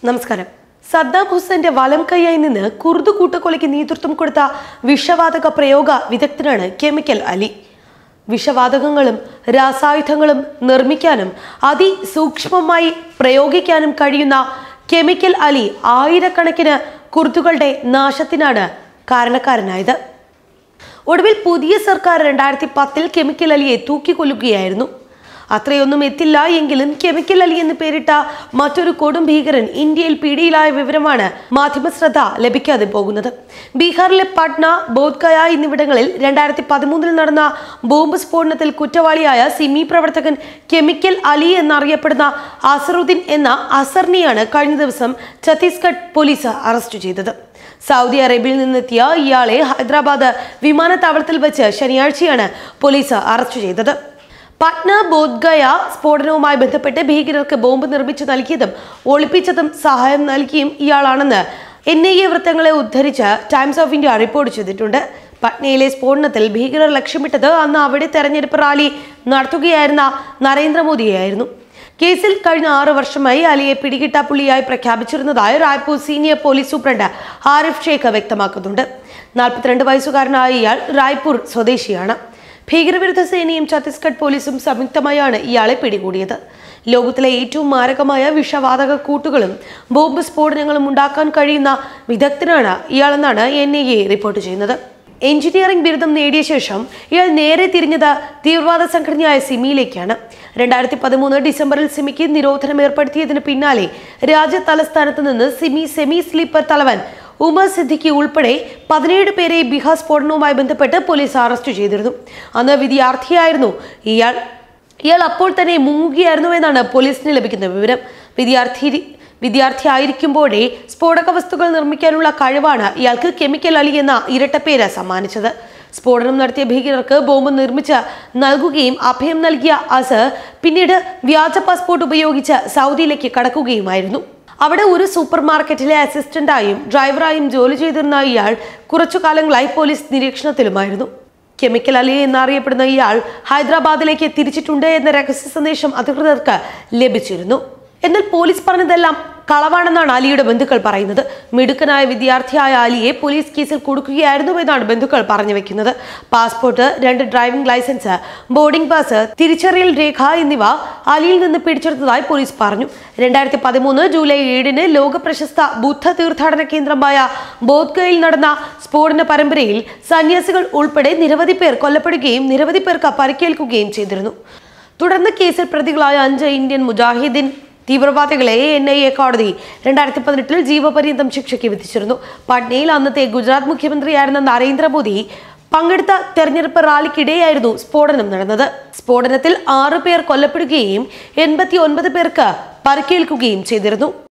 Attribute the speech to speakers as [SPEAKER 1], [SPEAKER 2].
[SPEAKER 1] നമസ്കാരം സദ്ദാം ഹുസൈന്റെ വലം കൈയായി നിന്ന് കുർദു കൂട്ടക്കൊലയ്ക്ക് നേതൃത്വം കൊടുത്ത വിഷവാതക പ്രയോഗ വിദഗ്ധനാണ് കെമിക്കൽ അലി വിഷവാതകങ്ങളും രാസായുധങ്ങളും നിർമ്മിക്കാനും അതിസൂക്ഷ്മമായി പ്രയോഗിക്കാനും കഴിയുന്ന കെമിക്കൽ അലി ആയിരക്കണക്കിന് കുർദുകളുടെ നാശത്തിനാണ് കാരണക്കാരനായത് ഒടുവിൽ പുതിയ സർക്കാർ രണ്ടായിരത്തി പത്തിൽ കെമിക്കൽ അലിയെ തൂക്കിക്കൊല്ലുകയായിരുന്നു അത്രയൊന്നും എത്തില്ല എങ്കിലും കെമിക്കൽ അലി എന്ന് പേരിട്ട മറ്റൊരു കൊടും ഭീകരൻ ഇന്ത്യയിൽ പിടിയിലായ വിവരമാണ് മാധ്യമ ശ്രദ്ധ ലഭിക്കാതെ പോകുന്നത് ബീഹാറിലെ പട്ന ബോധ്ഗയ എന്നിവിടങ്ങളിൽ രണ്ടായിരത്തി പതിമൂന്നിൽ നടന്ന ബോംബ് സ്ഫോടനത്തിൽ കുറ്റവാളിയായ സിമി പ്രവർത്തകൻ കെമിക്കൽ അലി എന്നറിയപ്പെടുന്ന അസറുദ്ദീൻ എന്ന അസറിനെയാണ് കഴിഞ്ഞ ദിവസം ഛത്തീസ്ഗഡ് പോലീസ് അറസ്റ്റ് ചെയ്തത് സൗദി അറേബ്യയിൽ നിന്നെത്തിയ ഇയാളെ ഹൈദരാബാദ് വിമാനത്താവളത്തിൽ വെച്ച് ശനിയാഴ്ചയാണ് പോലീസ് അറസ്റ്റ് ചെയ്തത് പട്ന ബോധ്ഗയ സ്ഫോടനവുമായി ബന്ധപ്പെട്ട് ഭീകരർക്ക് ബോംബ് നിർമ്മിച്ചു നൽകിയതും ഒളിപ്പിച്ചതും സഹായം നൽകിയും ഇയാളാണെന്ന് എൻ ഐ എ വൃത്തങ്ങളെ ഉദ്ധരിച്ച് ടൈംസ് ഓഫ് ഇന്ത്യ റിപ്പോർട്ട് ചെയ്തിട്ടുണ്ട് പട്നയിലെ സ്ഫോടനത്തിൽ ഭീകരർ ലക്ഷ്യമിട്ടത് അന്ന് അവിടെ തെരഞ്ഞെടുപ്പ് റാലി നടത്തുകയായിരുന്ന നരേന്ദ്രമോദിയായിരുന്നു കേസിൽ കഴിഞ്ഞ ആറ് വർഷമായി അലിയെ പിടികിട്ടാപ്പുള്ളിയായി പ്രഖ്യാപിച്ചിരുന്നതായി Raipur senior police superintendent Arif Sheikh വ്യക്തമാക്കുന്നുണ്ട് നാൽപ്പത്തിരണ്ട് വയസ്സുകാരനായ ഇയാൾ റായ്പൂർ സ്വദേശിയാണ് ഭീകരവിരുദ്ധ സേനയും ഛത്തീസ്ഗഡ് പോലീസും സംയുക്തമായാണ് ഇയാളെ പിടികൂടിയത് ലോകത്തിലെ ഏറ്റവും മാരകമായ വിഷവാതക കൂട്ടുകളും ബോംബ് സ്ഫോടനങ്ങളും ഉണ്ടാക്കാൻ കഴിയുന്ന വിദഗ്ധനാണ് ഇയാളെന്നാണ് എൻ ഐ എ റിപ്പോർട്ട് ചെയ്യുന്നത് എഞ്ചിനീയറിംഗ് ബിരുദം നേടിയ ശേഷം ഇയാൾ നേരെ തിരിഞ്ഞത് തീവ്രവാദ സംഘടനയായ സിമിയിലേക്കാണ് രണ്ടായിരത്തി പതിമൂന്ന് ഡിസംബറിൽ സിമിക്ക് നിരോധനം ഏർപ്പെടുത്തിയതിന് പിന്നാലെ രാജ്യ തലസ്ഥാനത്ത് നിന്ന് സിമി സെമി സ്ലീപ്പർ തലവൻ ഉമർ സിദ്ദിഖി ഉൾപ്പെടെ പതിനേഴ് പേരെ ബീഹാർ സ്ഫോടനവുമായി ബന്ധപ്പെട്ട് പോലീസ് അറസ്റ്റ് ചെയ്തിരുന്നു അന്ന് വിദ്യാർത്ഥിയായിരുന്നു ഇയാൾ ഇയാൾ അപ്പോൾ തന്നെ മുങ്ങുകയായിരുന്നു എന്നാണ് പോലീസിന് ലഭിക്കുന്ന വിവരം വിദ്യാർത്ഥി വിദ്യാർത്ഥിയായിരിക്കുമ്പോഴേ സ്ഫോടക വസ്തുക്കൾ നിർമ്മിക്കാനുള്ള കഴിവാണ് ഇയാൾക്ക് കെമിക്കൽ അലി എന്ന ഇരട്ടപ്പേര് സമ്മാനിച്ചത് സ്ഫോടനം നടത്തിയ ഭീകരർക്ക് ബോംബ് നിർമ്മിച്ച് നൽകുകയും അഭയം നൽകിയ അസർ പിന്നീട് വ്യാജ പാസ്പോർട്ട് ഉപയോഗിച്ച് സൗദിയിലേക്ക് കടക്കുകയുമായിരുന്നു അവിടെ ഒരു സൂപ്പർ മാർക്കറ്റിലെ അസിസ്റ്റന്റായും ഡ്രൈവറായും ജോലി ചെയ്തിരുന്ന ഇയാൾ കുറച്ചു കാലങ്ങളായി പോലീസ് നിരീക്ഷണത്തിലുമായിരുന്നു കെമിക്കൽ അലി എന്നറിയപ്പെടുന്ന ഇയാൾ ഹൈദരാബാദിലേക്ക് തിരിച്ചിട്ടുണ്ട് എന്ന രഹസ്യ സന്ദേശം അധികൃതർക്ക് ലഭിച്ചിരുന്നു എന്നാൽ പോലീസ് പറഞ്ഞതെല്ലാം കളവാണെന്നാണ് അലിയുടെ ബന്ധുക്കൾ പറയുന്നത് മിടുക്കനായ വിദ്യാർത്ഥിയായ അലിയെ പോലീസ് കേസിൽ കൊടുക്കുകയായിരുന്നുവെന്നാണ് ബന്ധുക്കൾ പറഞ്ഞു വെക്കുന്നത് പാസ്പോർട്ട് രണ്ട് ഡ്രൈവിംഗ് ലൈസൻസ് ബോർഡിംഗ് പാസ് തിരിച്ചറിയൽ രേഖ എന്നിവ അലിയിൽ നിന്ന് പിടിച്ചെടുത്തതായി പോലീസ് പറഞ്ഞു രണ്ടായിരത്തി പതിമൂന്ന് ജൂലൈ ഏഴിന് ലോക പ്രശസ്ത ബുദ്ധ തീർത്ഥാടന കേന്ദ്രമായ ബോധ്ഗയിൽ നടന്ന സ്ഫോടന പരമ്പരയിൽ സന്യാസികൾ ഉൾപ്പെടെ നിരവധി പേർ കൊല്ലപ്പെടുകയും നിരവധി പേർക്ക് പരിക്കേൽക്കുകയും ചെയ്തിരുന്നു തുടർന്ന് കേസിൽ പ്രതികളായ അഞ്ച് ഇന്ത്യൻ മുജാഹിദ്ദീൻ തീവ്രവാദികളെ എൻ ഐ എ കോടതി രണ്ടായിരത്തി പതിനെട്ടിൽ ജീവപര്യന്തം ശിക്ഷയ്ക്ക് വിധിച്ചിരുന്നു പാട്നയിൽ അന്നത്തെ ഗുജറാത്ത് മുഖ്യമന്ത്രിയായിരുന്ന നരേന്ദ്രമോദി പങ്കെടുത്ത തെരഞ്ഞെടുപ്പ് റാലിക്കിടെയായിരുന്നു സ്ഫോടനം നടന്നത് സ്ഫോടനത്തിൽ ആറു പേർ കൊല്ലപ്പെടുകയും എൺപത്തി ഒൻപത് പേർക്ക് പരിക്കേൽക്കുകയും ചെയ്തിരുന്നു